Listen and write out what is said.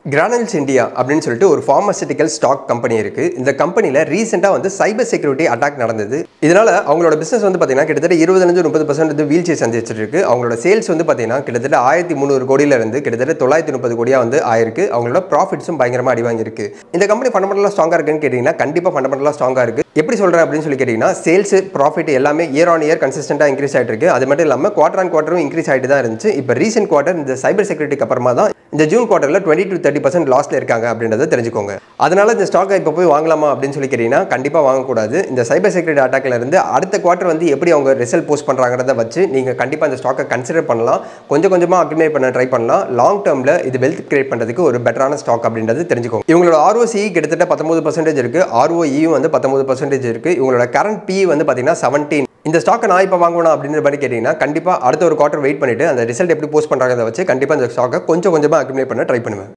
கிரானல்ஸ் India அப்படின்னு சொல்லிட்டு ஒரு ஃபார்மசிட்டிக்கல் ஸ்டாக் கம்பெனி இருக்கு இந்த கம்பெனியில் ரீசெண்டாக வந்து சைபர் செக்யூரிட்டி அட்டாக் நடந்தது இதனால அவங்களோட பிசினஸ் வந்து பார்த்தீங்கன்னா கிட்டத்தட்ட இருபதுலேருந்து முப்பது பர்சன்ட் வந்து வீழ்ச்சி சந்திச்சிட்டு இருக்கு அவங்களோட சேல்ஸ் வந்து பார்த்தீங்கன்னா கிட்டத்தட்ட ஆயிரத்தி முந்நூறு கோடியில இருந்து கிட்டத்தட்ட தொள்ளாயிரத்தி முப்பது கோடியா வந்து ஆயிருக்கு அவங்களோட ப்ராஃபிட்ஸும் பயங்கரமாக அடி வாங்கியிருக்கு இந்த கம்பெனி ஃபண்டமெண்டலாக ஸ்ட்ராங்காக இருக்குன்னு கேட்டிங்கன்னா கண்டிப்பாக ஃபண்டமெண்டலாக ஸ்ட்ராங்காக இருக்கு எப்படி சொல்கிறேன் அப்படின்னு சொல்லி கேட்டிங்கன்னா சேல்ஸ் ப்ராஃபிட் எல்லாமே இயர் ஆன் இயர் கன்சிஸ்டண்டாக இன்க்ரீஸ் ஆகிட்டு இருக்கு அது மட்டும் இல்லாமல் குவார்டர் ஆன் குவார்டரும் இன்க்ரீஸ் ஆகிட்டு தான் இருந்துச்சு இப்போ ரீசென்ட் குவார்டர் இந்த சைபர் செக்யூரிட்டிக்கு அப்புறமா தான் இந்த ஜூன் குவார்டரில் டுவெண்ட்டி டு தேர்ட்டி பர்சன்ட் லாஸ்ல இருக்காங்க அப்படின்றத தெரிஞ்சுக்கோங்க அதனால இந்த ஸ்டாக்கை இப்போ போய் வாங்கலாமா அப்படின்னு சொல்லி கேட்டிங்கன்னா கண்டிப்பாக வாங்கக்கூடாது இந்த சைபர் செக்யூரிட்டி அட்டாக்ல இருந்து அடுத்த குவார்டர் வந்து எப்படி அவங்க ரிசல்ட் போஸ்ட் பண்ணுறாங்கிறத வச்சு நீங்கள் கண்டிப்பாக இந்த ஸ்டாக்கை கன்சிடர் பண்ணலாம் கொஞ்சம் கொஞ்சமாக அக்ரிமேட் பண்ண ட்ரை பண்ணலாம் லாங் டேர்மில் இது வெல்த் கிரியேட் பண்ணுறதுக்கு ஒரு பெட்டரான ஸ்டாக் அப்படின்றது தெரிஞ்சுக்கோங்க இவங்களோட ஆர்ஓசி கிட்டத்தட்ட பத்தொம்பது பர்சன்டேஜ் இருக்குது ஆர்ஓஇயும் வந்து பத்தொம்பது பர்சன்டேஜ் இருக்குது இவங்களோட கரண்ட் பி வந்து பார்த்தீங்கன்னா செவன்டீன் இந்த ஸ்டாக்கை நான் இப்போ வாங்கணும் அப்படின்ற மாதிரி கேட்டிங்கன்னா கண்டிப்பாக அடுத்த ஒரு குவார்டர் வெயிட் பண்ணிவிட்டு அந்த ரிசல்ட் எப்படி போஸ்ட் பண்ணுறாங்க வச்சு கண்டிப்பாக இந்த ஸ்டாக்கை கொஞ்சம் கொஞ்சமாக அக்ரிமேட் பண்ண ட்ரை பண்ணுவேன்